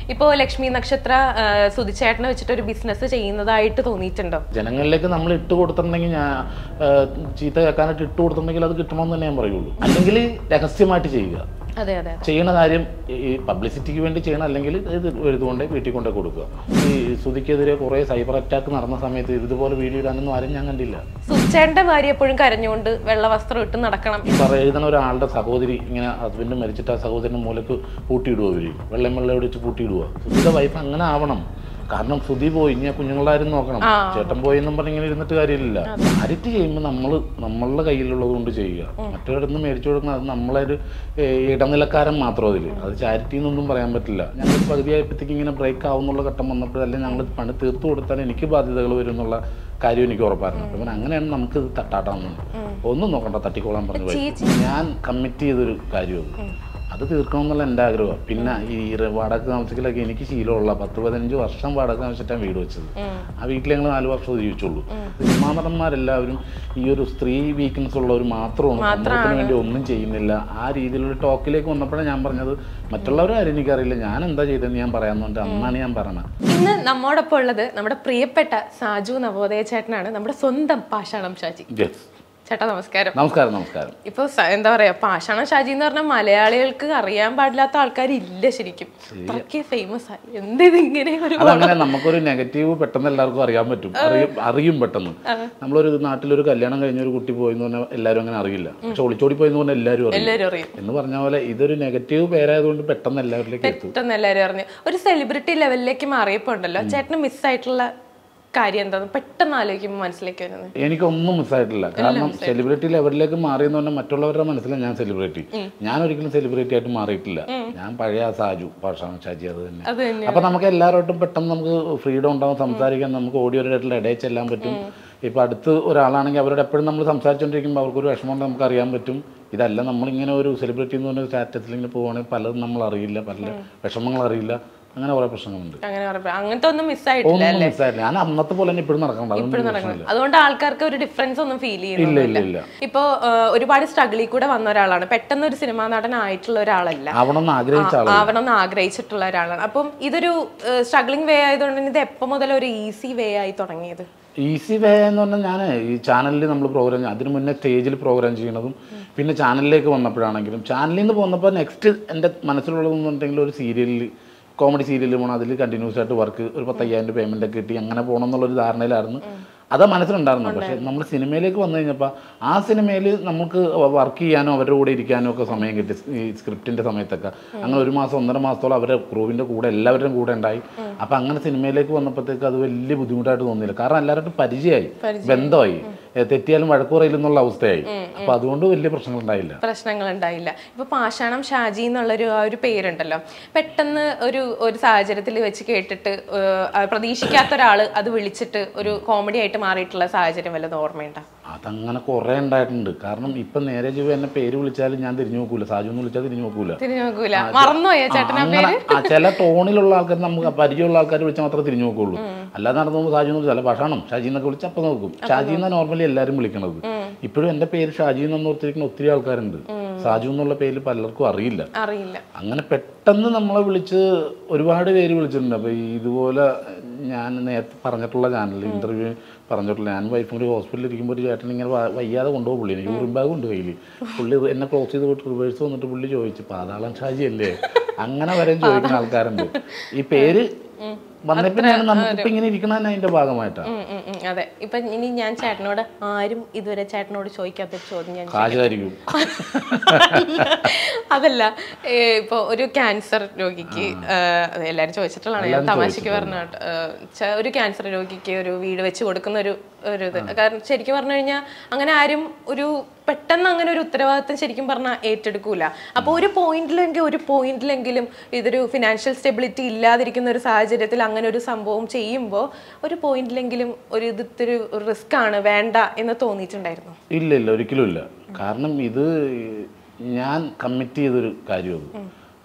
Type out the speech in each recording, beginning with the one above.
ഇപ്പോ ലക്ഷ്മി നക്ഷത്ര ആ, സുധിച്ചേട്ടനെ വെച്ചിട്ട് ഒരു ബിസിനസ് ചെയ്യുന്നതായിട്ട് തോന്നിയിട്ടുണ്ടോ ജനങ്ങളിലേക്ക് നമ്മൾ ഇട്ട് കൊടുത്തിട്ടുണ്ടെങ്കിൽ ഞാൻ ആ, ചീത്ത കേൾക്കാനായിട്ട് ഇട്ട് കൊടുത്തിട്ടുണ്ടെങ്കിൽ അത് കിട്ടണമെന്ന് തന്നെ ഞാൻ പറയുള്ളൂ അല്ലെങ്കിൽ രഹസ്യമായിട്ട് ചെയ്യുക അതെ അതെ അതെ ചെയ്യുന്ന കാര്യം ഈ പബ്ലിസിറ്റിക്ക് വേണ്ടി ചെയ്യണം അല്ലെങ്കിൽ ഇത് എഴുതുകൊണ്ട് വീട്ടിൽ കൊണ്ടേ കൊടുക്കുക ഈ സുധിക്കെതിരെ കുറേ സൈബർ അറ്റാക്ക് നടന്ന സമയത്ത് ഇതുപോലെ വീഡിയോ ഇടാനൊന്നും ആരും ഞാൻ കണ്ടില്ല സുധിച്ചേട്ടന്റെ ഭാര്യ എപ്പോഴും കരഞ്ഞുകൊണ്ട് വെള്ള വസ്ത്രം ഇട്ട് നടക്കണം ഈ പറ എഴുതുന്ന ഒരാളുടെ സഹോദരി ഇങ്ങനെ ഹസ്ബൻഡ് മരിച്ചിട്ട് ആ സഹോദരൻ്റെ മൂലക്ക് പൂട്ടിയിടുക അവര് വെള്ളം വെള്ളം ഒടിച്ച് പൂട്ടിയിടുക സുധിയുടെ വൈഫ് അങ്ങനെ ആവണം കാരണം സുധി പോയി ഇനി ആ കുഞ്ഞുങ്ങളാരും നോക്കണം ചേട്ടൻ പോയി എന്നും പറഞ്ഞ് ഇങ്ങനെ ഇരുന്നിട്ട് കാര്യമില്ല ചാരിറ്റി ചെയ്യുമ്പോൾ നമ്മൾ നമ്മളുടെ കയ്യിലുള്ളത് കൊണ്ട് ചെയ്യുക മറ്റൊരിടത്ത് നിന്ന് മേടിച്ചു കൊടുക്കുന്നത് അത് നമ്മളെ ഒരു ഏഹ്, ഇടനിലക്കാരൻ മാത്രം അതിൽ അത് ചാരിറ്റി എന്നൊന്നും പറയാൻ പറ്റില്ല ഞങ്ങൾ പകുതിയായപ്പോഴത്തേക്ക് ഇങ്ങനെ ബ്രേക്ക് ആവുന്നുള്ള ഘട്ടം വന്നപ്പോഴല്ലേ ഞങ്ങൾ പണി തീർത്തു കൊടുത്താൽ എനിക്ക് ബാധ്യതകൾ വരും എന്നുള്ള കാര്യം എനിക്ക് ഉറപ്പായിരുന്നു അപ്പം അങ്ങനെയാണ് നമുക്ക് ഇത് തട്ടാട്ടാവുന്നത് ഒന്നും നോക്കണ്ട തട്ടിക്കോളാൻ പറഞ്ഞു പോയി. ഞാൻ കമ്മിറ്റ് ചെയ്തൊരു കാര്യം അത് അത് തീർക്കണം എന്നുള്ള എൻ്റെ ആഗ്രഹമാണ് പിന്നെ ഈ ര- വാടക താമസിക്കലൊക്കെ എനിക്ക് ശീലമുള്ള പത്ത് പതിനഞ്ച് വർഷം വാടക താമസിച്ചിട്ടാണ് വീട് വെച്ചത് ആ വീട്ടിൽ ഞങ്ങൾ നാല് വർഷം ജീവിച്ചുള്ളൂ സിനിമാ നടന്മാരെല്ലാവരും ഈ ഒരു സ്ത്രീ വീക്ക്നെസ് ഉള്ളവർ മാത്രമാണ് സമൂഹത്തിന് വേണ്ടി ഒന്നും ചെയ്യുന്നില്ല ആ രീതിയിലുള്ള ടോക്കിലേക്ക് വന്നപ്പോഴാണ് ഞാൻ പറഞ്ഞത് മറ്റുള്ളവരും ആരും എനിക്കറിയില്ല ഞാൻ എന്താ ചെയ്തതെന്ന് ഞാൻ പറയാമെന്നുണ്ട് അന്നാണ് ഞാൻ പറഞ്ഞത് ഇന്ന് നമ്മോടൊപ്പം ഉള്ളത് നമ്മുടെ പ്രിയപ്പെട്ട സാജു നവോദയ ചേട്ടനാണ് നമ്മുടെ സ്വന്തം പാഷാണം ഷാജി യെസ് ചേട്ടാ നമസ്കാരം നമസ്കാരം നമസ്കാരം ഇപ്പൊ സ- എന്താ പറയാ പാഷാണം ഷാജി എന്ന് പറഞ്ഞാൽ മലയാളികൾക്ക് അറിയാൻ പാടില്ലാത്ത ആൾക്കാർ ഇല്ല ശരിക്കും അത്രയ്ക്ക് ഫേമസ് ആയി എന്ത് ഇതിങ്ങനെ ഒരു അതങ്ങനെ നമുക്കൊരു നെഗറ്റീവ് പെട്ടെന്ന് എല്ലാവർക്കും അറിയാൻ പറ്റും അറിയും അറിയും പെട്ടെന്ന് നമ്മളൊരു നാട്ടിലൊരു കല്യാണം കഴിഞ്ഞ ഒരു കുട്ടി പോയി എന്ന് പറഞ്ഞാൽ എല്ലാവരും അങ്ങനെ അറിയില്ല പക്ഷെ ഒളിച്ചോടി പോയി എന്ന് പറഞ്ഞാൽ എല്ലാവരും അറിയും എല്ലാവരും അറിയും എന്ന് പറഞ്ഞ പോലെ ഇതൊരു നെഗറ്റീവ് പേരായതുകൊണ്ട് പെട്ടെന്ന് എല്ലാവരിലേക്ക് എത്തും പെട്ടെന്ന് എല്ലാവരും അറിഞ്ഞു ഒരു സെലിബ്രിറ്റി ലെവലിലേക്ക് മാറിയപ്പോ ഉണ്ടല്ലോ ചേട്ടന് മിസ്സായിട്ടുള്ള കാര്യം എന്താന്ന് പെട്ടെന്ന് ആലോചിക്കുമ്പോൾ മനസ്സിലേക്ക് വരുന്നത് എനിക്കൊന്നും മിസ്സായിട്ടില്ല കാരണം സെലിബ്രിറ്റി ലെവലിലേക്ക് മാറിയെന്ന് പറഞ്ഞാൽ മറ്റുള്ളവരുടെ മനസ്സിലാണ് ഞാൻ സെലിബ്രിറ്റി ഞാൻ ഒരിക്കലും സെലിബ്രിറ്റി ആയിട്ട് മാറിയിട്ടില്ല ഞാൻ പഴയ ആ സാജു പാഷാണ് ഷാജി അത് തന്നെ അത് തന്നെ അപ്പൊ നമുക്ക് എല്ലാവരോട്ടും പെട്ടെന്ന് നമുക്ക് ഫ്രീഡം ഉണ്ടാവും സംസാരിക്കാൻ നമുക്ക് ഓടിയോരായിട്ടുള്ള ഇടയിൽ ചെല്ലാൻ പറ്റും ഇപ്പൊ അടുത്ത് ഒരാളാണെങ്കിൽ അവരോട് എപ്പോഴും നമ്മൾ സംസാരിച്ചുകൊണ്ടിരിക്കുമ്പോൾ അവർക്കൊരു വിഷമം നമുക്ക് അറിയാൻ പറ്റും ഇതല്ല നമ്മളിങ്ങനെ ഒരു സെലിബ്രിറ്റി എന്ന് പറഞ്ഞ സ്റ്റാറ്റസിൽ ഇങ്ങനെ പോവുകയാണെങ്കിൽ പലതും നമ്മൾ അറിയില്ല പല വിഷമങ്ങൾ അറിയില്ല അങ്ങനെ കുറെ പ്രശ്നങ്ങളുണ്ട് അങ്ങനെ പറഞ്ഞപ്പോ അങ്ങനത്തെ ഒന്നും മിസ്സായിട്ടില്ല ഒന്നും മിസ്സായില്ല ഞാൻ അന്നത്തെ പോലെ തന്നെ ഇപ്പോഴും നടക്കണ്ട അതൊന്നും പ്രശ്നമില്ല അതുകൊണ്ട് ആൾക്കാർക്ക് ഒരു ഡിഫറൻസ് ഒന്നും ഫീൽ ഇല്ല ചെയ്യുന്നില്ല ഇല്ല ഇല്ല ഇപ്പോ ആ, ഒരുപാട് സ്ട്രഗിളിൽ കൂടെ വന്ന ഒരാളാണ് പെട്ടെന്ന് ഒരു സിനിമാ നടനായിട്ടുള്ള ഒരാളല്ല ആവണമെന്ന് ആഗ്രഹിച്ച ആള് ആവണം എന്ന് ആഗ്രഹിച്ചിട്ടുള്ള ഒരാളാണ് അപ്പം ഇതൊരു സ്ട്രഗ്ലിംഗ് വേ ആയതുകൊണ്ട് തന്നെ ഇത് എപ്പോ മുതൽ ഒരു ഈസി വേ ആയി തുടങ്ങിയത് ഈസി വേ എന്ന് പറഞ്ഞാൽ ഞാൻ ഈ ചാനലിൽ നമ്മൾ പ്രോഗ്രാം അതിന് മുന്നേ സ്റ്റേജിൽ പ്രോഗ്രാം ചെയ്യണതും പിന്നെ ചാനലിലേക്ക് വന്നപ്പോഴാണെങ്കിലും ചാനലിൽ നിന്ന് പോന്നപ്പോൾ നെക്സ്റ്റ് എൻ്റെ മനസ്സിലുള്ളതെന്ന് പറഞ്ഞിട്ടുണ്ടെങ്കിൽ ഒരു സീരിയലിൽ കോമഡി സീരിയലിൽ പോകണം അതിൽ കണ്ടിന്യൂസ് ആയിട്ട് വർക്ക് ഒരു പത്തയ്യായിരം രൂപ പേയ്മെൻ്റ് ഒക്കെ കിട്ടി അങ്ങനെ പോകണം എന്നുള്ളൊരു ധാരണയിലായിരുന്നു അതാ മനസ്സിലുണ്ടായിരുന്നു പക്ഷേ നമ്മൾ സിനിമയിലേക്ക് വന്നു കഴിഞ്ഞപ്പോൾ ആ സിനിമയിൽ നമുക്ക് വർക്ക് ചെയ്യാനോ അവരുടെ കൂടെ ഇരിക്കാനോ ഒക്കെ സമയം കിട്ടി ഈ സ്ക്രിപ്റ്റിൻ്റെ സമയത്തൊക്കെ അങ്ങനെ ഒരു മാസം ഒന്നര മാസത്തോളം അവരുടെ ക്രൂവിൻ്റെ കൂടെ എല്ലാവരുടെയും കൂടെ ഉണ്ടായി അപ്പം അങ്ങനെ സിനിമയിലേക്ക് വന്നപ്പോഴത്തേക്ക് അത് വലിയ ബുദ്ധിമുട്ടായിട്ട് തോന്നിയില്ല കാരണം എല്ലാവരും പരിചയമായി ബന്ധമായി ഏ, തെറ്റിയാലും വഴക്കുറയില്ലെന്നുള്ള അവസ്ഥയായി അപ്പം അതുകൊണ്ട് വലിയ പ്രശ്നങ്ങൾ ഉണ്ടായില്ല പ്രശ്നങ്ങൾ ഉണ്ടായില്ല ഇപ്പൊ പാഷാണം ഷാജി എന്നുള്ളൊരു ആ ഒരു പേരുണ്ടല്ലോ പെട്ടെന്ന് ഒരു ഒരു സാഹചര്യത്തിൽ വെച്ച് കേട്ടിട്ട് ഏഹ്, ആ പ്രതീക്ഷിക്കാത്ത ഒരാള് അത് വിളിച്ചിട്ട് ഒരു കോമഡി ആയിട്ട് മാറിയിട്ടുള്ള സാഹചര്യം വല്ലതും ഓർമ്മയുണ്ടോ അതങ്ങനെ കുറേ ഉണ്ടായിട്ടുണ്ട് കാരണം ഇപ്പം നേരെ ജീവ എന്നെ പേര് വിളിച്ചാലും ഞാൻ തിരിഞ്ഞു നോക്കൂല സാജു എന്ന് വിളിച്ചാൽ തിരിഞ്ഞു നോക്കൂല തിരിഞ്ഞു നോക്കൂല മറന്നുപോയ ചേട്ടൻ ആ അങ്ങനെ ആ ചില ടോണിലുള്ള ആൾക്കാർ നമുക്ക് പരിചയമുള്ള ആൾക്കാർ വിളിച്ചാൽ മാത്രമേ തിരിഞ്ഞു നോക്കുള്ളൂ അല്ലാതെ നടന്നു പോകുമ്പോൾ ഷാജി എന്ന് വിളിച്ചാൽ ഭക്ഷണം ഷാജി എന്നൊക്കെ വിളിച്ച് അപ്പം നോക്കും ഷാജി എന്നാണ് നോർമലി എല്ലാവരും വിളിക്കണത് ഇപ്പോഴും എൻ്റെ പേര് ഷാജി എന്ന് ഓർത്തിരിക്കുന്ന ഒത്തിരി ആൾക്കാരുണ്ട് സാജു എന്നുള്ള പേര് പലർക്കും അറിയില്ല അറിയില്ല അങ്ങനെ പെട്ടെന്ന് നമ്മളെ വിളിച്ച് ഒരുപാട് പേര് വിളിച്ചിട്ടുണ്ട് അപ്പോൾ ഇതുപോലെ ഞാൻ നേരത്തെ പറഞ്ഞിട്ടുള്ള ചാനൽ ഇൻ്റർവ്യൂ പറഞ്ഞിട്ടുള്ള ഞാൻ വൈഫും കൂടി ഹോസ്പിറ്റലിൽ ഇരിക്കുമ്പോൾ ഒരു ചേട്ടൻ ഇങ്ങനെ വ- വയ്യാതെ കൊണ്ടുപോകും പുള്ളിനെ യൂറിൻ ബാഗ് ഉണ്ട് കയ്യിൽ പുള്ളി എന്നെ ക്ലോസ് ചെയ്ത് പോയിട്ട് റിവേഴ്സ് വന്നിട്ട് പുള്ളി ചോദിച്ചു പാതാളം ഷാജി അല്ലേ അങ്ങനെ വരെ ചോദിക്കുന്ന ആൾക്കാരുണ്ട് ഈ പേര് വന്നപ്പോഴാണ് നമുക്കിപ്പോൾ ഇങ്ങനെ ഇരിക്കണതന്നെ അതിൻ്റെ ഭാഗമായിട്ടാണ് ഉം, ഉം, ഉം, അതെ ഇപ്പൊ ഇനി ഞാൻ ചേട്ടനോട് ആരും ഇതുവരെ ചേട്ടനോട് ചോദിക്കാത്തൊരു ചോദ്യം ഞാൻ കാശായിരിക്കും അതല്ല ഏ, ഇപ്പൊ ഒരു ക്യാൻസർ രോഗിക്ക് ഏ, അത് എല്ലാരും ചോദിച്ചിട്ടുള്ളതാണ് ഞാൻ തമാശക്ക് പറഞ്ഞ കേട്ടോ. ഏ, ച- ഒരു ക്യാൻസർ രോഗിക്ക് ഒരു വീട് വെച്ച് കൊടുക്കുന്ന ഒരു ഒരു ഇത് കാരണം ശരിക്കും പറഞ്ഞു കഴിഞ്ഞാൽ അങ്ങനെ ആരും ഒരു പെട്ടെന്ന് അങ്ങനെ ഒരു ഉത്തരവാദിത്തം ശരിക്കും പറഞ്ഞാൽ ഏറ്റെടുക്കൂല അപ്പോൾ ഒരു പോയിന്റിലെങ്കിൽ ഒരു പോയിന്റിലെങ്കിലും ഇതൊരു ഫിനാൻഷ്യൽ സ്റ്റെബിലിറ്റി ഇല്ലാതിരിക്കുന്ന ഒരു സാഹചര്യത്തിൽ അങ്ങനെ ഒരു സംഭവം ചെയ്യുമ്പോൾ ഒരു പോയിന്റിലെങ്കിലും ഒരു ഇത് ഇത്തിരി റിസ്ക് ആണ് വേണ്ട എന്ന് തോന്നിയിട്ടുണ്ടായിരുന്നു ഇല്ല ഇല്ല ഒരിക്കലും ഇല്ല കാരണം ഇത് ഞാൻ കമ്മിറ്റ് ചെയ്തൊരു കാര്യമാണ്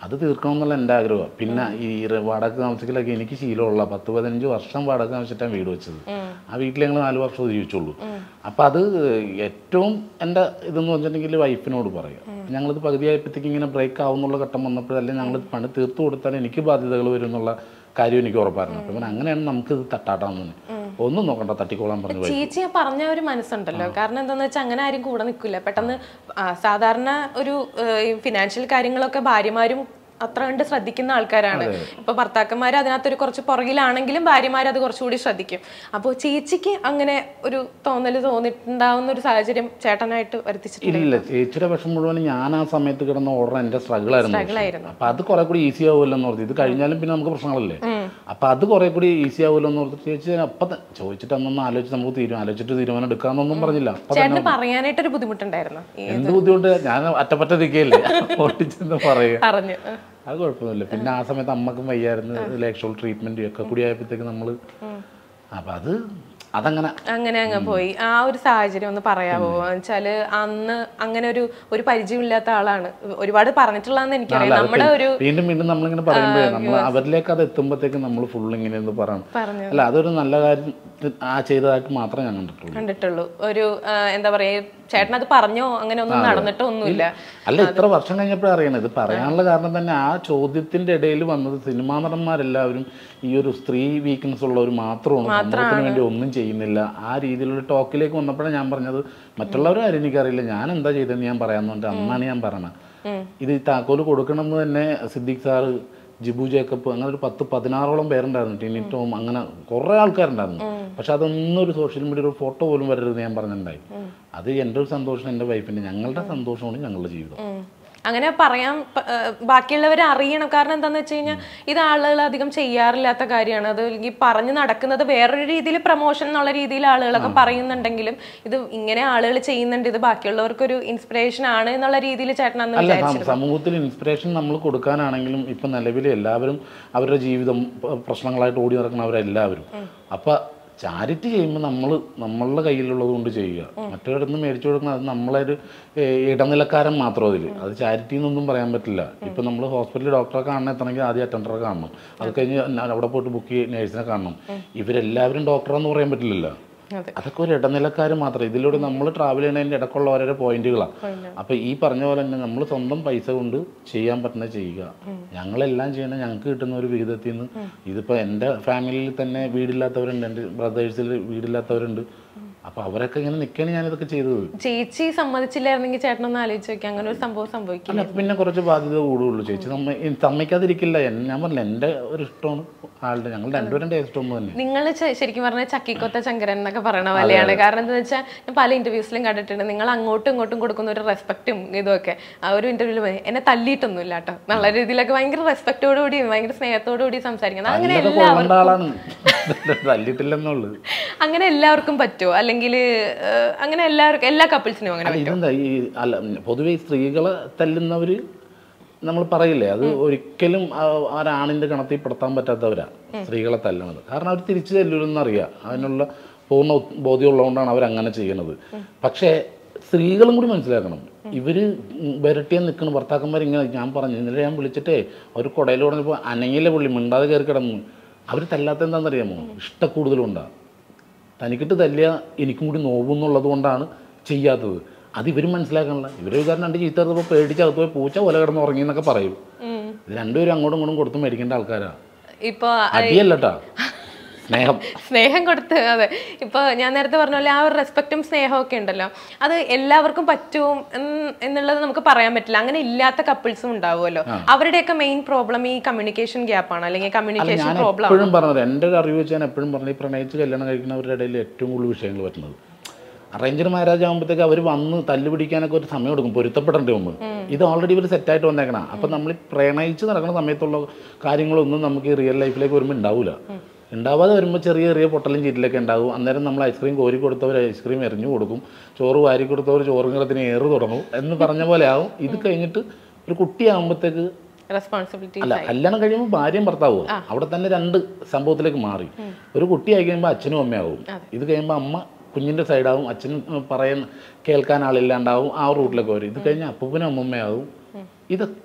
അത് തീർക്കണം എന്നുള്ള എൻ്റെ ആഗ്രഹമാണ് പിന്നെ ഈ ര- വാടക താമസിക്കലൊക്കെ എനിക്ക് ശീലമുള്ള പത്ത് പതിനഞ്ച് വർഷം വാടക താമസിച്ചിട്ടാണ് വീട് വെച്ചത് ആ വീട്ടിൽ ഞങ്ങൾ നാല് വർഷം ജീവിച്ചുള്ളൂ അപ്പം അത് ഏറ്റവും എൻ്റെ ഇതെന്ന് വെച്ചിട്ടുണ്ടെങ്കിൽ വൈഫിനോട് പറയാം ഞങ്ങളിത് പകുതിയായപ്പോഴത്തേക്ക് ഇങ്ങനെ ബ്രേക്ക് ആവുന്നുള്ള ഘട്ടം വന്നപ്പോഴല്ലേ ഞങ്ങൾ പണി തീർത്തു കൊടുത്താൽ എനിക്ക് ബാധ്യതകൾ വരും എന്നുള്ള കാര്യം എനിക്ക് ഉറപ്പായിരുന്നു അപ്പം പിന്നെ അങ്ങനെയാണ് നമുക്ക് ഇത് തട്ടാട്ടാന്ന് ഒന്നും നോക്കണ്ട തട്ടിക്കോളാൻ പറഞ്ഞു പോയി ചേച്ചി ആ പറഞ്ഞ ഒരു മനസ്സുണ്ടല്ലോ കാരണം എന്താന്ന് വെച്ചാൽ അങ്ങനെ ആരും കൂടെ നിൽക്കില്ല പെട്ടെന്ന് ആ, സാധാരണ ഒരു ഫിനാൻഷ്യൽ കാര്യങ്ങളൊക്കെ ഭാര്യമാരും അത്ര കണ്ട് ശ്രദ്ധിക്കുന്ന ആൾക്കാരാണ് ഇപ്പൊ ഭർത്താക്കന്മാർ അതിനകത്തൊരു കുറച്ച് പുറകിലാണെങ്കിലും ഭാര്യമാർ അത് കുറച്ചുകൂടി ശ്രദ്ധിക്കും അപ്പോൾ ചേച്ചിക്ക് അങ്ങനെ ഒരു തോന്നൽ തോന്നിയിട്ടുണ്ടാവുന്ന ഒരു സാഹചര്യം ചേട്ടനായിട്ട് വരുത്തിച്ചിട്ടുണ്ട് ഇല്ല ചേച്ചിയുടെ വിഷം മുഴുവൻ ഞാൻ ആ സമയത്ത് കിടന്ന ഓർഡർ എൻ്റെ സ്ട്രഗിൾ ആയിരുന്നു ആയിരുന്നു. അപ്പൊ അത് കുറെ കൂടി ഈസി ആവുമല്ലോ എന്ന് ഓർത്ത് ഇത് കഴിഞ്ഞാലും പിന്നെ നമുക്ക് പ്രശ്നങ്ങളല്ലേ അപ്പൊ അത് കുറെ കൂടി ഈസി ആവുമല്ലോ എന്ന് ഓർത്ത് ചേച്ചി അപ്പൊ ത- ചോദിച്ചിട്ട് അന്നൊന്ന് ആലോചിച്ച് നമുക്ക് തീരുമാനം ആലോചിച്ചിട്ട് തീരുമാനം എടുക്കാന്നൊന്നും പറഞ്ഞില്ല അപ്പൊ ചേട്ടന് പറയാനായിട്ടൊരു ബുദ്ധിമുട്ടുണ്ടായിരുന്നു ഈ എന്ത് ബുദ്ധിമുട്ട് ഞാൻ അറ്റപ്പറ്റ നിൽക്കുകയല്ലേ ഓട്ടിച്ചെന്ന് പറയുക പറഞ്ഞു അത് കുഴപ്പമൊന്നുമില്ല പിന്നെ ആ സമയത്ത് അമ്മക്കും വയ്യായിരുന്നു ലേക്ഷോൾ ട്രീറ്റ്മെന്റ് ഒക്കെ കൂടി ആയപ്പോഴത്തേക്ക് നമ്മള് അപ്പൊ അത് അതങ്ങനെ അങ്ങനെ അങ്ങ് പോയി ആ ഒരു സാഹചര്യം ഒന്ന് പറയാവോ വെച്ചാല് അന്ന് അങ്ങനെ ഒരു ഒരു പരിചയമില്ലാത്ത ആളാണ് ഒരുപാട് പറഞ്ഞിട്ടുള്ളതെന്ന് എനിക്കറിയാം നമ്മുടെ ഒരു വീണ്ടും വീണ്ടും നമ്മളിങ്ങനെ പറയുമ്പോഴേ നമ്മൾ അവരിലേക്ക് അത് എത്തുമ്പോഴത്തേക്ക് നമ്മൾ ഫുൾ ഇങ്ങനെ എന്ന് പറയണം പറഞ്ഞു അല്ല അതൊരു നല്ല കാര്യം ആ ചെയ്തതായിട്ട് മാത്രമേ ഞാൻ കണ്ടിട്ടുള്ളൂ കണ്ടിട്ടുള്ളൂ ഒരു ആ, എന്താ പറയാ ചേട്ടൻ അത് പറഞ്ഞോ അങ്ങനെ ഒന്നും നടന്നിട്ടോ ഒന്നുമില്ല അല്ല ഇത്ര വർഷം കഴിഞ്ഞപ്പോഴേ അറിയണം ഇത് പറയാനുള്ള കാരണം തന്നെ ആ ചോദ്യത്തിന്റെ ഇടയിൽ വന്നത് സിനിമാ നടന്മാരെല്ലാവരും ഈ ഒരു സ്ത്രീ വീക്ക്നെസ് ഉള്ളവർ മാത്രമാണ് സമൂഹത്തിന് വേണ്ടി ഒന്നും ചെയ്യുന്നില്ല ആ രീതിയിലുള്ള ടോക്കിലേക്ക് വന്നപ്പോഴാണ് ഞാൻ പറഞ്ഞത് മറ്റുള്ളവരും ആരും എനിക്കറിയില്ല ഞാൻ എന്താ ചെയ്തതെന്ന് ഞാൻ പറയാമെന്നുണ്ട് അന്നാണ് ഞാൻ പറഞ്ഞത് ഇത് ഈ താക്കോല് കൊടുക്കണം എന്ന് തന്നെ സിദ്ദിഖ് സാറ് ജിബു ജേക്കബ് അങ്ങനെ ഒരു പത്ത് പതിനാറോളം പേരുണ്ടായിരുന്നു ടിനി ടോം അങ്ങനെ കുറേ ആൾക്കാരുണ്ടായിരുന്നു പക്ഷെ അതൊന്നും ഒരു സോഷ്യൽ മീഡിയ ഒരു ഫോട്ടോ പോലും വരരുത് ഞാൻ പറഞ്ഞിട്ടുണ്ടായി അത് എൻ്റെ ഒരു സന്തോഷം എൻ്റെ വൈഫിൻ്റെ ഞങ്ങളുടെ സന്തോഷമാണ് ഞങ്ങളുടെ ജീവിതം ഉം. അങ്ങനെ പറയാൻ പ- ആ, ബാക്കിയുള്ളവരെ അറിയണം കാരണം എന്താന്ന് വെച്ച് കഴിഞ്ഞാൽ ഇത് ആളുകൾ അധികം ചെയ്യാറില്ലാത്ത കാര്യമാണ് അത് അല്ലെങ്കിൽ പറഞ്ഞു നടക്കുന്നത് വേറൊരു രീതിയിൽ പ്രൊമോഷൻ എന്നുള്ള രീതിയിൽ ആളുകളൊക്കെ പറയുന്നുണ്ടെങ്കിലും ഇത് ഇങ്ങനെ ആളുകൾ ചെയ്യുന്നുണ്ട് ഇത് ബാക്കിയുള്ളവർക്കൊരു ഇൻസ്പിറേഷൻ ആണ് എന്നുള്ള രീതിയിൽ ചേട്ടൻ അന്ന് അല്ല വിചാരിച്ചു സം- സമൂഹത്തിൽ ഇൻസ്പിറേഷൻ നമ്മൾ കൊടുക്കാനാണെങ്കിലും ഇപ്പം നിലവിൽ എല്ലാവരും അവരുടെ ജീവിതം പ- പ്രശ്നങ്ങളായിട്ട് ഓടി നടക്കുന്നവരെല്ലാവരും അപ്പം ചാരിറ്റി ചെയ്യുമ്പോൾ നമ്മൾ നമ്മളുടെ കയ്യിലുള്ളത് കൊണ്ട് ചെയ്യുക മറ്റൊരിടത്ത് നിന്ന് മേടിച്ചു കൊടുക്കുന്ന അത് നമ്മളൊരു ഏഹ്, ഇടനിലക്കാരൻ മാത്രം അതിൽ അത് ചാരിറ്റി എന്നൊന്നും പറയാൻ പറ്റില്ല ഇപ്പം നമ്മൾ ഹോസ്പിറ്റലിൽ ഡോക്ടറെ കാണണം എത്തണമെങ്കിൽ ആദ്യം അറ്റൻഡറെ കാണണം അത് കഴിഞ്ഞ് ന- അവിടെ പോയിട്ട് ബുക്ക് ചെയ്ത് നേഴ്സിനെ കാണണം ഇവരെല്ലാവരും ഡോക്ടറാന്ന് പറയാൻ പറ്റില്ലല്ലോ അതെ അതൊക്കെ ഒരു ഇടനിലക്കാർ മാത്രം ഇതിലൂടെ നമ്മൾ ട്രാവൽ ചെയ്യുന്നതിൻ്റെ ഇടയ്ക്കുള്ള ഓരോരോ പോയിന്റുകളാണ് അപ്പോൾ ഈ പറഞ്ഞ പോലെ തന്നെ നമ്മൾ സ്വന്തം പൈസ കൊണ്ട് ചെയ്യാൻ പറ്റുന്നത് ചെയ്യുക ഞങ്ങളെല്ലാം ചെയ്യണത് ഞങ്ങൾക്ക് കിട്ടുന്ന ഒരു വിഹിതത്തിൽ നിന്ന് ഇതിപ്പോൾ എൻ്റെ ഫാമിലിയിൽ തന്നെ വീടില്ലാത്തവരുണ്ട് എൻ്റെ ബ്രദേഴ്സിൽ വീടില്ലാത്തവരുണ്ട് അപ്പോൾ അവരൊക്കെ ഇങ്ങനെ നിൽക്കാണ് ഞാനിതൊക്കെ ചെയ്തത് ചേച്ചി സമ്മതിച്ചില്ലായിരുന്നെങ്കിൽ ചേട്ടനൊന്ന് ആലോചിച്ച് നോക്കി അങ്ങനെ ഒരു സംഭവം സംഭവിക്കില്ല അല്ല പിന്നെ കുറച്ച് ബാധ്യത കൂടുള്ളൂ ചേച്ചി നമ്മ ഈ സമ്മതിക്കാതിരിക്കില്ല എൻ- ഞാൻ പറഞ്ഞില്ല എൻ്റെ ഒരു ഇഷ്ടമാണ് ആളുടെ ഞങ്ങൾ രണ്ടുപേരും ടേസ്റ്റ് ഒന്ന് തന്നെ നിങ്ങൾ ശരിക്കും പറഞ്ഞാൽ ചക്കിക്കൊത്ത ചങ്കരൻ എന്നൊക്കെ പറയണ പോലെയാണ് കാരണം എന്താ വെച്ചാൽ ഞാൻ പല ഇന്റർവ്യൂസിലും കണ്ടിട്ടുണ്ട് നിങ്ങൾ അങ്ങോട്ടും ഇങ്ങോട്ടും കൊടുക്കുന്ന ഒരു റെസ്പെക്റ്റും ഇതുമൊക്കെ ആ ഒരു ഇന്റർവ്യൂവിൽ എന്നെ തല്ലിയിട്ടൊന്നുമില്ല കേട്ടോ നല്ല രീതിയിലൊക്കെ ഭയങ്കര റെസ്പെക്റ്റോടു കൂടി ഭയങ്കര സ്നേഹത്തോടു കൂടി സംസാരിക്കുന്നത് അങ്ങനെ അതൊക്കെ കൊള്ളേണ്ട ആളാണ് തല്ലിട്ടില്ലെന്നുള്ളൂ അങ്ങനെ എല്ലാവർക്കും പറ്റുമോ അല്ലെങ്കിൽ അങ്ങനെ എല്ലാവർക്കും എല്ലാ കപ്പിൾസിനും അങ്ങനെ അല്ല ഇതെന്താ ഈ അല്ല ഉം, പൊതുവെ ഈ സ്ത്രീകളെ തല്ലുന്നവര് നമ്മൾ പറയില്ലേ അത് ഒരിക്കലും ആ- ഒരാണിന്റെ കണത്തിൽ പെടുത്താൻ പറ്റാത്തവരാ സ്ത്രീകളെ തല്ലണത് കാരണം അവർ തിരിച്ചു തല്ലൂരെന്ന് അറിയാം അതിനുള്ള പൂർണ്ണ ഉത്- ബോധ്യമുള്ളതുകൊണ്ടാണ് അവർ അങ്ങനെ ചെയ്യണത് പക്ഷേ സ്ത്രീകളും കൂടി മനസ്സിലാക്കണം ഇവര് വിരട്ടിയാൻ നിൽക്കുന്ന ഭർത്താക്കന്മാർ ഇങ്ങനെ ഞാൻ പറഞ്ഞു ഇന്നലെ ഞാൻ വിളിച്ചിട്ടേ ഒരു കുടയിൽ പറഞ്ഞപ്പോൾ അനങ്ങിയിലെ പുള്ളി മിണ്ടാതെ കയറി കിടന്നു അവർ തല്ലാത്ത എന്താണെന്നറിയാമോ ഇഷ്ടക്കൂടുതലുണ്ടാ തനിക്കിട്ട് തല്ലിയ എനിക്കും കൂടി നോവുന്നുള്ളത് കൊണ്ടാണ് ചെയ്യാത്തത് അത് ഇവരും മനസ്സിലാക്കണില്ല ഇവർ വിചാരം രണ്ട് ചീത്ത എടുത്തപ്പോൾ പേടിച്ചകത്ത് പോയി പൂച്ച പോലെ കിടന്ന് ഉറങ്ങി എന്നൊക്കെ പറയും ഉം. ഇത് രണ്ടുപേരും അങ്ങോട്ടും ഇങ്ങോട്ടും കൊടുത്ത് മേടിക്കേണ്ട ആൾക്കാരാ ഇപ്പൊ അടിയല്ലട്ടാ സ്നേഹം സ്നേഹം കൊടുത്ത് അതെ ഇപ്പൊ ഞാൻ നേരത്തെ പറഞ്ഞ പോലെ ആ ഒരു റെസ്പെക്റ്റും സ്നേഹവും ഒക്കെ ഉണ്ടല്ലോ അത് എല്ലാവർക്കും പറ്റും എന്ന് എന്നുള്ളത് നമുക്ക് പറയാൻ പറ്റില്ല അങ്ങനെ ഇല്ലാത്ത കപ്പിൾസും ഉണ്ടാവുമല്ലോ അവരുടെയൊക്കെ മെയിൻ പ്രോബ്ലം ഈ കമ്മ്യൂണിക്കേഷൻ ഗ്യാപ്പാണ് അല്ലെങ്കിൽ കമ്മ്യൂണിക്കേഷൻ ഞാൻ പ്രോബ്ലം എപ്പോഴും പറഞ്ഞത് എൻ്റെ ഒരു അറിവ് വെച്ച് ഞാൻ എപ്പോഴും പറഞ്ഞത് ഈ പ്രണയിച്ച് കല്യാണം കഴിക്കുന്നവരുടെ ഇടയിൽ ഏറ്റവും കൂടുതൽ വിഷയങ്ങൾ പറ്റുന്നത് അറേഞ്ചർ മാരേജ് ആകുമ്പോഴത്തേക്ക് അവർ വന്ന് തല്ല് പിടിക്കാനൊക്കെ ഒരു സമയം എടുക്കും പൊരുത്തപ്പെടേണ്ടി വന്നു ഇത് ഓൾറെഡി ഇവർ സെറ്റായിട്ട് വന്നേക്കണം അപ്പം നമ്മൾ ഈ പ്രണയിച്ച് നടക്കുന്ന സമയത്തുള്ള കാര്യങ്ങളൊന്നും നമുക്ക് ഈ റിയൽ ലൈഫിലേക്ക് വരുമ്പോൾ ഉണ്ടാവില്ല ഉണ്ടാവാതെ വരുമ്പോൾ ചെറിയ ചെറിയ പൊട്ടലും ചീറ്റിലൊക്കെ ഉണ്ടാവും അന്നേരം നമ്മൾ ഐസ്ക്രീം കോരി കൊടുത്തവർ ഐസ്ക്രീം എറിഞ്ഞു കൊടുക്കും ചോറ് വാരി കൊടുത്തവർ ചോറും കിടത്തിന് ഏറ് തുടങ്ങും എന്ന് പറഞ്ഞ പോലെ ആവും ഇത് കഴിഞ്ഞിട്ട് ഒരു കുട്ടിയാകുമ്പോഴത്തേക്ക് റെസ്പോൺസിബിലിറ്റി അല്ല കല്യാണം കഴിയുമ്പോൾ ഭാര്യയും ഭർത്താവും അവിടെ തന്നെ രണ്ട് സംഭവത്തിലേക്ക് മാറി ഒരു കുട്ടിയായി കഴിയുമ്പോൾ അച്ഛനും അമ്മയാവും ഇത് കഴിയുമ്പോൾ അമ്മ കുഞ്ഞിൻ്റെ സൈഡാവും അച്ഛൻ പറയാൻ കേൾക്കാൻ ആളില്ലാണ്ടാവും ആ റൂട്ടിലൊക്കെ വരും ഇത് കഴിഞ്ഞാൽ അപ്പൂപ്പനും അമ്മമ്മയാവും ഇതൊക്കെ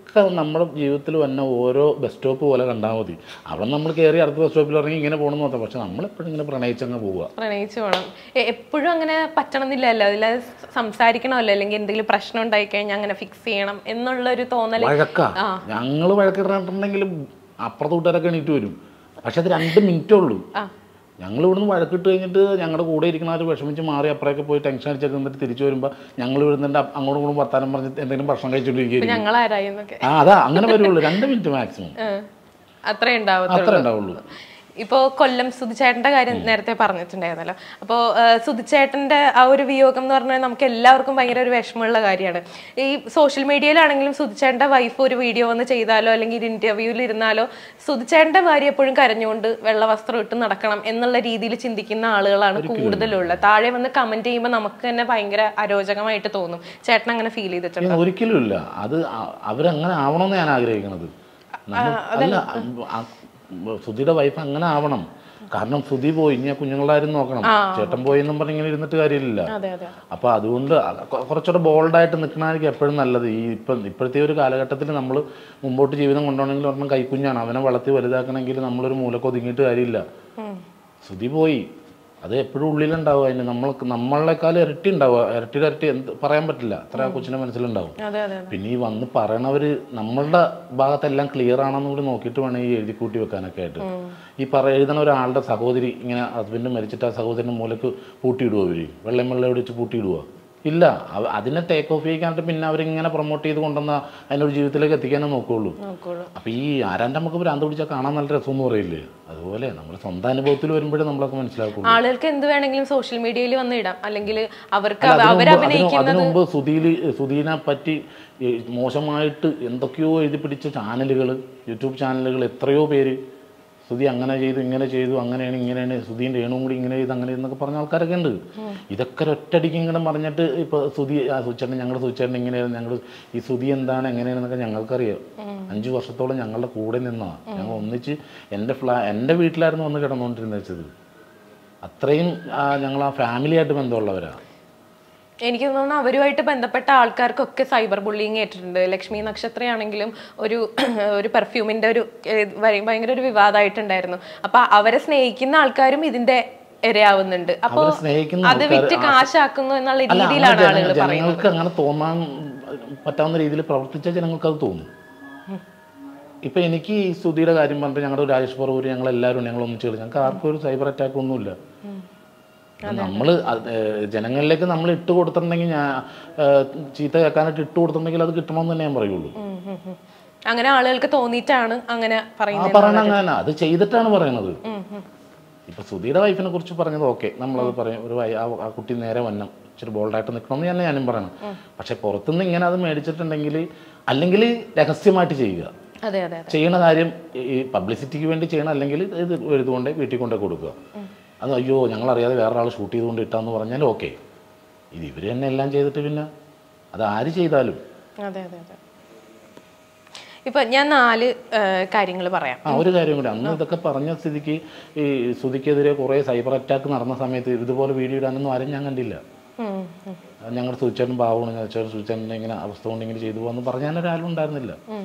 ഇതൊക്കെ നമ്മുടെ ജീവിതത്തിൽ വന്ന ഓരോ ബസ് സ്റ്റോപ്പ് പോലെ കണ്ടാൽ മതി അവിടെ നമ്മൾ കയറി അടുത്ത ബസ് സ്റ്റോപ്പിൽ ഇറങ്ങി ഇങ്ങനെ പോകണമെന്ന് നോക്കാം പക്ഷെ നമ്മളെപ്പോഴും ഇങ്ങനെ പ്രണയിച്ചങ്ങ് പോവുക പ്രണയിച്ചു പോകണം എപ്പോഴും അങ്ങനെ പറ്റണമെന്നില്ലല്ലോ അതിൽ സംസാരിക്കണമല്ലോ അല്ലെങ്കിൽ എന്തെങ്കിലും പ്രശ്നം ഉണ്ടായി കഴിഞ്ഞാൽ അങ്ങനെ ഫിക്സ് ചെയ്യണം എന്നുള്ള ഒരു തോന്നൽ വഴക്ക ഞങ്ങൾ വഴക്കിട്ടിട്ടുണ്ടെങ്കിലും അപ്പുറത്തെ കൂട്ടുകാരൊക്കെ എണീറ്റ് വരും പക്ഷെ അത് രണ്ട് മിനിറ്റേ ഉള്ളൂ ആ ഞങ്ങൾ ഇവിടുന്ന് വഴക്കിട്ട് കഴിഞ്ഞിട്ട് ഞങ്ങളുടെ കൂടെ ഇരിക്കുന്നവർ വിഷമിച്ച് മാറി അപ്പുറമൊക്കെ പോയി ടെൻഷൻ അടിച്ചൊക്കെ എന്നിട്ട് തിരിച്ചു വരുമ്പോൾ ഞങ്ങൾ ഇവിടുന്ന് അങ്ങോട്ടും ഇങ്ങോട്ടും വർത്താനം പറഞ്ഞ് എന്തെങ്കിലും ഭക്ഷണം കഴിച്ചുകൊണ്ടിരിക്കുകയായിരിക്കും ഞങ്ങൾ ആരായി എന്നൊക്കെ ആ അതാ അങ്ങനെ വരുള്ളൂ രണ്ട് മിനിറ്റ് മാക്സിമം അത്രേ ഉണ്ടാവത്തുള്ളൂ അത്രേ ഉണ്ടാവുള്ളൂ ഇപ്പോൾ കൊല്ലം സുധിച്ചേട്ടൻ്റെ കാര്യം നേരത്തെ പറഞ്ഞിട്ടുണ്ടായിരുന്നല്ലോ അപ്പോൾ സുധിച്ചേട്ടൻ്റെ ആ ഒരു വിയോഗം എന്ന് പറഞ്ഞാൽ നമുക്ക് എല്ലാവർക്കും ഭയങ്കര ഒരു വിഷമമുള്ള കാര്യമാണ് ഈ സോഷ്യൽ മീഡിയയിലാണെങ്കിലും സുധിച്ചേട്ടൻ്റെ വൈഫ് ഒരു വീഡിയോ വന്ന് ചെയ്താലോ അല്ലെങ്കിൽ ഒരു ഇൻ്റർവ്യൂവിൽ ഇരുന്നാലോ സുധിച്ചേട്ടൻ്റെ ഭാര്യ എപ്പോഴും കരഞ്ഞുകൊണ്ട് വെള്ള വസ്ത്രം ഇട്ട് നടക്കണം എന്നുള്ള രീതിയിൽ ചിന്തിക്കുന്ന ആളുകളാണ് കൂടുതലുള്ളത് താഴെ വന്ന് കമന്റ് ചെയ്യുമ്പോൾ നമുക്ക് തന്നെ ഭയങ്കര അരോചകമായിട്ട് തോന്നും ചേട്ടൻ അങ്ങനെ ഫീൽ ചെയ്തിട്ടുണ്ട് ഏ, ഒരിക്കലും ഇല്ല അത് അ- അവരങ്ങനെ ആവണമെന്ന് ഞാൻ ആഗ്രഹിക്കണത് നമ്മൾ- അല്ല ആ, സുധിയുടെ വൈഫ് അങ്ങനെ ആവണം കാരണം സുധി പോയി ഇനി ആ കുഞ്ഞുങ്ങളുടെ കാര്യം നോക്കണം ചേട്ടൻ പോയി എന്നും പറഞ്ഞ് ഇങ്ങനെ ഇരുന്നിട്ട് കാര്യമില്ല അതെ അതെ അപ്പോൾ അതുകൊണ്ട് അ- കൊ- കുറച്ചുകൂടെ ബോൾഡായിട്ട് നിൽക്കണമായിരിക്കും എപ്പോഴും നല്ലത് ഈ ഇപ്പം ഇപ്പോഴത്തെ ഒരു കാലഘട്ടത്തിൽ നമ്മൾ മുമ്പോട്ട് ജീവിതം കൊണ്ടുപോകണമെങ്കിൽ ഒരെണ്ണം കൈക്കുഞ്ഞാണ് അവനെ വളർത്തി വലുതാക്കണമെങ്കിൽ നമ്മളൊരു മൂലക്ക് ഒതുങ്ങിയിട്ട് കാര്യമില്ല സുധി പോയി അത് എപ്പോഴും ഉള്ളിലുണ്ടാവും അതിന് നമ്മൾ നമ്മളെക്കാൾ ഇരട്ടി ഉണ്ടാവുക ഇരട്ടിയുടെ ഇരട്ടി എന്ത് പറയാൻ പറ്റില്ല അത്ര ആ കൊച്ചിൻ്റെ മനസ്സിലുണ്ടാവും അതെ അതെ പിന്നെ ഈ വന്ന് പറയണവര് നമ്മളുടെ ഭാഗത്തെല്ലാം ക്ലിയർ ആണെന്ന് കൂടി നോക്കിയിട്ട് വേണം ഈ എഴുതി കൂട്ടി വെക്കാനൊക്കെ ആയിട്ട് ഈ പറ എഴുതണ ഒരാളുടെ സഹോദരി ഇങ്ങനെ ഹസ്ബൻഡ് മരിച്ചിട്ട് ആ സഹോദരൻ്റെ മൂലക്ക് പൂട്ടിയിടുവോ അവര് വെള്ളം വെള്ളം ഒടിച്ച് പൂട്ടിയിടുവോ ഇല്ല അവ- അതിനെ ടേക്ക് ഓഫ് ചെയ്യിക്കാനായിട്ട് പിന്നെ അവരിങ്ങനെ പ്രൊമോട്ട് ചെയ്ത് കൊണ്ടുവന്ന അതിനൊരു ജീവിതത്തിലേക്ക് എത്തിക്കാനേ നോക്കുകയുള്ളൂ നോക്കുള്ളൂ അപ്പോൾ ഈ ആരാൻ്റെ നമുക്ക് ഭ്രാന്ത് പിടിച്ചാൽ കാണാൻ നല്ല രസമെന്ന് പറയില്ലേ അതുപോലെ നമ്മുടെ സ്വന്തം അനുഭവത്തിൽ വരുമ്പോഴേ നമ്മളൊക്കെ മനസ്സിലാക്കുള്ളൂ ആളുകൾക്ക് എന്ത് വേണമെങ്കിലും സോഷ്യൽ മീഡിയയിൽ വന്ന് ഇടാം അല്ലെങ്കിൽ അവർക്ക് അല്ല, അതിനു മുമ്പ് അതിനു- അവരഭിനയിക്കുന്നത് അതിനു മുമ്പ് സുധീല് സുധീനെ പറ്റി ഈ മോശമായിട്ട് എന്തൊക്കെയോ എഴുതി പിടിച്ച ചാനലുകൾ യൂട്യൂബ് ചാനലുകൾ എത്രയോ പേര് സുധി അങ്ങനെ ചെയ്തു ഇങ്ങനെ ചെയ്തു അങ്ങനെയാണ് ഇങ്ങനെയാണ് സുധീൻ രേണുവും കൂടി ഇങ്ങനെ ചെയ്തു അങ്ങനെ എന്നൊക്കെ പറഞ്ഞ ആൾക്കാരൊക്കെ ഉണ്ട് ഇതൊക്കെ ഒറ്റയടിക്ക് ഇങ്ങനെ പറഞ്ഞിട്ട് ഇപ്പോൾ സുധി ആ സുച്ചേട്ടൻ ഞങ്ങളുടെ സുച്ചേട്ടൻ ഇങ്ങനെയാണ് ഞങ്ങൾ ഈ സുധി എന്താണ് എങ്ങനെയാണെന്നൊക്കെ ഞങ്ങൾക്കറിയാം അഞ്ച് വർഷത്തോളം ഞങ്ങളുടെ കൂടെ നിന്നാ ഞങ്ങൾ ഒന്നിച്ച് എൻ്റെ ഫ്ലാ എൻ്റെ വീട്ടിലായിരുന്നു വന്ന് കിടന്നുകൊണ്ടിരുന്നത് വെച്ചത് അത്രയും ആ, ഞങ്ങൾ ആ ഫാമിലിയായിട്ട് ബന്ധമുള്ളവരാണ് എനിക്ക് തോന്നുന്നു അവരുമായിട്ട് ബന്ധപ്പെട്ട ആൾക്കാർക്കൊക്കെ സൈബർ ബുള്ളിങ് ഏറ്റിട്ടുണ്ട് ലക്ഷ്മി നക്ഷത്രയാണെങ്കിലും ഒരു ഒരു പെർഫ്യൂമിന്റെ ഒരു ഏഹ്, ഭയ- ഭയങ്കര ഒരു വിവാദമായിട്ടുണ്ടായിരുന്നു അപ്പൊ അവരെ സ്നേഹിക്കുന്ന ആൾക്കാരും ഇതിന്റെ ഇരയാവുന്നുണ്ട് അപ്പൊ അവരെ സ്നേഹിക്കുന്ന അത് ആൾക്കാര് വിറ്റ് കാശാക്കുന്നു എന്നുള്ള അല്ല, രീതിയിലാണ് അങ്ങനെ ആളുകൾ ജന- പറയുന്നത് ജനങ്ങൾക്ക് അങ്ങനെ തോന്നാൻ പറ്റാവുന്ന രീതിയിൽ പ്രവർത്തിച്ച ജനങ്ങൾക്ക് അത് തോന്നും ഇപ്പൊ എനിക്ക് ഈ സ്തുതിയുടെ കാര്യം പറഞ്ഞിട്ട് ഞങ്ങളുടെ രാജേഷ് പറവൂര് ഞങ്ങൾ എല്ലാവരും ഞങ്ങൾ ഒന്നിച്ച് കളി ഞങ്ങൾക്ക് ആർക്കും ഒരു സൈബർ അറ്റാക്ക് ഒന്നുമില്ല നമ്മൾ ജനങ്ങളിലേക്ക് നമ്മൾ ഇട്ട് കൊടുത്തിട്ടുണ്ടെങ്കിൽ ഞാൻ ഏഹ്, ചീത്ത കേൾക്കാനായിട്ട് ഇട്ട് കൊടുത്തിട്ടുണ്ടെങ്കിൽ അത് കിട്ടണമെന്ന് തന്നെ ഞാൻ പറയുള്ളൂ ഉം, ഉം, ഉം. അങ്ങനെ ആളുകൾക്ക് തോന്നിയിട്ടാണ് അങ്ങനെ ആ പറയുന്നത് പറയണ അങ്ങനെ അത് ചെയ്തിട്ടാണ് പറയണത് ഉം, ഉം. ഇപ്പൊ സുധിയുടെ വൈഫിനെ കുറിച്ച് പറഞ്ഞത് ഓക്കെ നമ്മളത് പറയും ഒരു വയ- ആ- ആ കുട്ടി നേരെ വന്നം ഇച്ചിരി ബോൾഡായിട്ട് നിൽക്കണമെന്ന് തന്നെ ഞാനും പറയണം പക്ഷെ പുറത്തുനിന്ന് ഇങ്ങനെ അത് മേടിച്ചിട്ടുണ്ടെങ്കിൽ അല്ലെങ്കിൽ രഹസ്യമായിട്ട് ചെയ്യുക അതെ അതെ അതെ ചെയ്യണ കാര്യം ഈ പബ്ലിസിറ്റിക്ക് വേണ്ടി ചെയ്യണം അല്ലെങ്കിൽ ഇത് എഴുതുകൊണ്ട് വീട്ടിൽ കൊണ്ടേ കൊടുക്കുക അത് അയ്യോ ഞങ്ങൾ അറിയാതെ വേറെ ആൾ ഷൂട്ട് ചെയ്തുകൊണ്ട് ഇട്ടാന്ന് പറഞ്ഞാൽ ഓക്കെ ഇത് ഇവർ തന്നെ എല്ലാം ചെയ്തിട്ട് പിന്നെ അത് ആര് ചെയ്താലും അതെ അതെ അതെ ഇപ്പൊ ഞാൻ നാല് കാര്യങ്ങൾ പറയാം ആ ഒരു കാര്യം കൂടി അന്ന് ഇതൊക്കെ പറഞ്ഞ സ്ഥിതിക്ക് ഈ സുധിക്കെതിരെ കുറേ സൈബർ അറ്റാക്ക് നടന്ന സമയത്ത് ഇതുപോലെ വീഡിയോ ഇടാനൊന്നും ആരും ഞാൻ കണ്ടില്ല ഉം, ഉം, അത് ഞങ്ങളുടെ സൂചേട്ടൻ പാവമാണ് ചേട്ടൻ സൂചേട്ടനെ ഇങ്ങനെ അവസ്ഥ കൊണ്ട് ഇങ്ങനെ ചെയ്തു പോകാന്ന് പറഞ്ഞാൽ ഒരാളും ഉണ്ടായിരുന്നില്ല ഉം.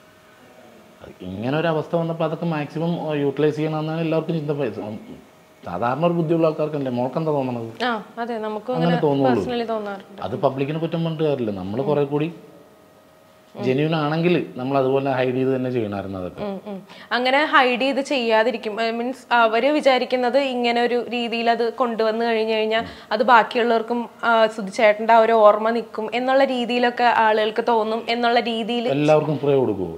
അത് ഇങ്ങനെ ഒരു അവസ്ഥ വന്നപ്പോൾ അതൊക്കെ മാക്സിമം യൂട്ടിലൈസ് ചെയ്യണമെന്നാണ് എല്ലാവർക്കും ചിന്ത പോയത്. ഉം, സാധാരണ ഒരു ബുദ്ധിയുള്ള ആൾക്കാർക്കല്ലേ മോൾക്കെന്താ തോന്നണത് ആ അതെ നമുക്കും അങ്ങനെ അങ്ങനെ തോന്നുള്ളൂ. പേഴ്സണലി തോന്നാറുണ്ട് അത് പബ്ലിക്കിനെ കുറ്റം പറഞ്ഞിട്ട് കാര്യമില്ല നമ്മൾ കുറെ കൂടി ജെന്യൂൻ ആണെങ്കിൽ നമ്മൾ അതുപോലെ ഹൈഡ് ചെയ്ത് തന്നെ ചെയ്യണമായിരുന്നു അതൊക്കെ ഉം, ഉം. അങ്ങനെ ഹൈഡ് ചെയ്ത് ചെയ്യാതിരിക്കും മീൻസ് അവര് വിചാരിക്കുന്നത് ഇങ്ങനെ ഒരു രീതിയിൽ അത് കൊണ്ടുവന്നു കഴിഞ്ഞു കഴിഞ്ഞാൽ അത് ബാക്കിയുള്ളവർക്കും ആ, സുധിച്ചേട്ടൻ്റെ ആ ഒരു ഓർമ്മ നിൽക്കും എന്നുള്ള രീതിയിലൊക്കെ ആളുകൾക്ക് തോന്നും എന്നുള്ള രീതിയിൽ എല്ലാവർക്കും ഫ്രേ കൊടുക്കുമോ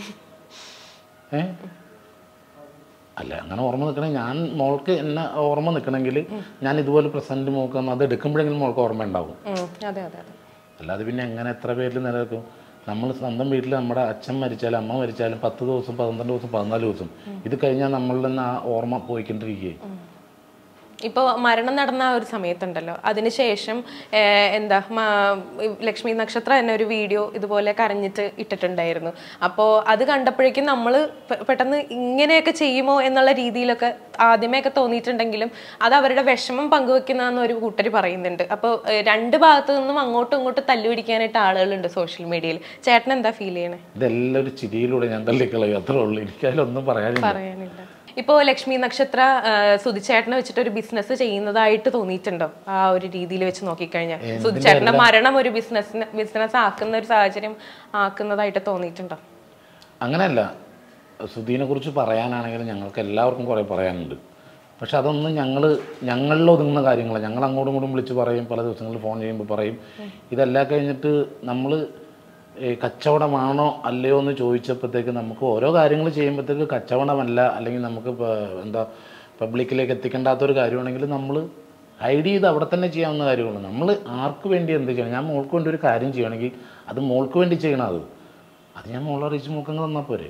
ഏ അല്ല അങ്ങനെ ഓർമ്മ നിൽക്കണേ ഞാൻ മോൾക്ക് എന്നെ ഓർമ്മ നിൽക്കണമെങ്കിൽ ഞാൻ ഇതുപോലെ പ്രസന്റ് നോക്കാം അത് എടുക്കുമ്പോഴെങ്കിലും മോൾക്ക് ഓർമ്മ ഉണ്ടാവും അതെ അതെ അതെ അല്ലാതെ പിന്നെ എങ്ങനെ എത്ര പേരിൽ നിലനിൽക്കും നമ്മൾ സ്വന്തം വീട്ടിൽ നമ്മുടെ അച്ഛൻ മരിച്ചാലും അമ്മ മരിച്ചാലും പത്ത് ദിവസം പന്ത്രണ്ട് ദിവസം പതിനാല് ദിവസം ഇത് കഴിഞ്ഞാൽ നമ്മളിൽ നിന്ന് ആ ഓർമ്മ പോയിക്കൊണ്ടിരിക്കുകയെ ഇപ്പോൾ മരണം നടന്ന ആ ഒരു സമയത്തുണ്ടല്ലോ അതിനുശേഷം ഏഹ്, എന്താ മ- ലക്ഷ്മി നക്ഷത്ര എന്നെ ഒരു വീഡിയോ ഇതുപോലെ കരഞ്ഞിട്ട് ഇട്ടിട്ടുണ്ടായിരുന്നു അപ്പോൾ അത് കണ്ടപ്പോഴേക്കും നമ്മൾ പെട്ടെന്ന് ഇങ്ങനെയൊക്കെ ചെയ്യുമോ എന്നുള്ള രീതിയിലൊക്കെ ആദ്യമേയൊക്കെ തോന്നിയിട്ടുണ്ടെങ്കിലും അത് അവരുടെ വിഷമം പങ്കുവെക്കുന്നതെന്ന് ഒരു കൂട്ടർ പറയുന്നുണ്ട് അപ്പോൾ രണ്ട് ഭാഗത്തു നിന്നും അങ്ങോട്ടും ഇങ്ങോട്ടും തല്ലുപിടിക്കാനായിട്ട് ആളുകളുണ്ട് സോഷ്യൽ മീഡിയയിൽ ചേട്ടൻ എന്താ ഫീൽ ചെയ്യണേ ഇതെല്ലാം ഒരു ചിരിയിലൂടെ ഞാൻ തള്ളിക്കളയും അത്രേ ഉള്ളൂ എനിക്കതിലൊന്നും പറയാനില്ല പറയാനില്ല ഇപ്പോൾ ലക്ഷ്മി നക്ഷത്ര ആ, സുധിച്ചേട്ടനെ വെച്ചിട്ട് ഒരു ബിസിനസ് ചെയ്യുന്നതായിട്ട് തോന്നിയിട്ടുണ്ടോ ആ ഒരു രീതിയിൽ വെച്ച് നോക്കിക്കഴിഞ്ഞാൽ സുധിച്ചേട്ടന്റെ മരണം ഒരു ബിസിനസ് ബിസിനസ് ആക്കുന്ന ഒരു സാഹചര്യം ആക്കുന്നതായിട്ട് തോന്നിയിട്ടുണ്ടോ അങ്ങനെയല്ല സുധീനെ കുറിച്ച് പറയാനാണെങ്കിലും ഞങ്ങൾക്ക് എല്ലാവർക്കും കുറേ പറയാനുണ്ട് പക്ഷെ അതൊന്നും ഞങ്ങൾ ഞങ്ങളിൽ ഒതുങ്ങുന്ന കാര്യങ്ങളാണ് ഞങ്ങൾ അങ്ങോട്ടും ഇങ്ങോട്ടും വിളിച്ച് പറയും പല ദിവസങ്ങളിൽ ഫോൺ ചെയ്യുമ്പോൾ പറയും ഇതെല്ലാം കഴിഞ്ഞിട്ട് നമ്മൾ കച്ചവടമാണോ അല്ലയോ എന്ന് ചോദിച്ചപ്പോഴത്തേക്ക് നമുക്ക് ഓരോ കാര്യങ്ങൾ ചെയ്യുമ്പോഴത്തേക്ക് കച്ചവടമല്ല അല്ലെങ്കിൽ നമുക്ക് ഇപ്പൊ എന്താ പബ്ലിക്കിലേക്ക് എത്തിക്കേണ്ടാത്തൊരു കാര്യമാണെങ്കിൽ നമ്മൾ ഹൈഡ് ചെയ്ത് അവിടെ തന്നെ ചെയ്യാവുന്ന കാര്യമാണ് നമ്മൾ ആർക്ക് വേണ്ടി എന്ത് ചെയ്യണം ഞാൻ മോൾക്ക് വേണ്ടി ഒരു കാര്യം ചെയ്യണമെങ്കിൽ അത് മോൾക്ക് വേണ്ടി ചെയ്യണം അത് അത് ഞാൻ മോളെ അറിയിച്ച് മോക്കങ്ങ് തന്നാൽ പോരെ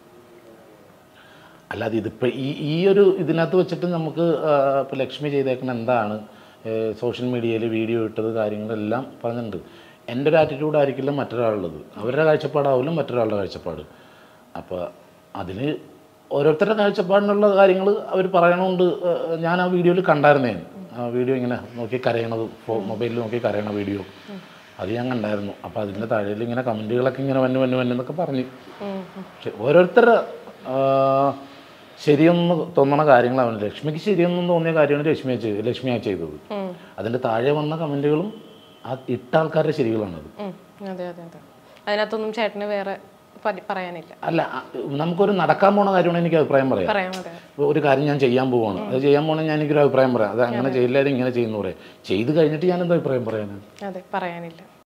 അല്ലാതെ ഇതിപ്പോൾ ഈ ഈ ഒരു ഇതിനകത്ത് വെച്ചിട്ട് നമുക്ക് ഇപ്പോൾ ലക്ഷ്മി ചെയ്തേക്കുന്ന എന്താണ് സോഷ്യൽ മീഡിയയിൽ വീഡിയോ ഇട്ടത് കാര്യങ്ങളെല്ലാം പറഞ്ഞിട്ടുണ്ട് എൻ്റെ ഒരു ആറ്റിറ്റ്യൂഡ് ആയിരിക്കില്ല മറ്റൊരാളുള്ളത് അവരുടെ കാഴ്ചപ്പാടാവില്ല മറ്റൊരാളുടെ കാഴ്ചപ്പാട് അപ്പോൾ അതിന് ഓരോരുത്തരുടെ കാഴ്ചപ്പാടിനുള്ള കാര്യങ്ങൾ അവർ പറയണോണ്ട് ഏഹ്, ഞാൻ ആ വീഡിയോയിൽ കണ്ടായിരുന്നേ ആ വീഡിയോ ഇങ്ങനെ നോക്കി കരയണത് മൊബൈലിൽ നോക്കി കരയണ വീഡിയോ അത് ഞാൻ കണ്ടായിരുന്നു അപ്പോൾ അതിൻ്റെ താഴെയിൽ ഇങ്ങനെ കമൻറ്റുകളൊക്കെ ഇങ്ങനെ വന്നു വന്നു വന്നു എന്നൊക്കെ പറഞ്ഞു പക്ഷെ ഓരോരുത്തരുടെ ആ, ശരിയെന്ന് തോന്നണ കാര്യങ്ങളാണ് ലക്ഷ്മിക്ക് ശരിയെന്ന് തോന്നിയ കാര്യമാണ് ലക്ഷ്മിയെ ചെയ്ത് ലക്ഷ്മിയാണ് ചെയ്തത് അതിൻ്റെ താഴെ വന്ന കമൻറ്റുകളും ആ ഇട്ട ആൾക്കാരുടെ ശരികളാണത് ഉം, അതെ അതെ അതെ അതിനകത്തൊന്നും ചേട്ടന് വേറെ പതി- പറയാനില്ല അല്ല ആ, നമുക്കൊരു നടക്കാൻ പോണ കാര്യമാണ് എനിക്ക് അഭിപ്രായം പറയാം പറയാം അതെ ഒരു കാര്യം ഞാൻ ചെയ്യാൻ പോവാണ് അത് ചെയ്യാൻ പോകണ ഞാൻ എനിക്കൊരു അഭിപ്രായം പറയാം അത് അങ്ങനെ ചെയ്യില്ലാതെ ഇങ്ങനെ ചെയ്യുന്ന പറയാം ചെയ്ത് കഴിഞ്ഞിട്ട് ഞാൻ എന്താ അഭിപ്രായം പറയാനാണ് അതെ പറയാനില്ല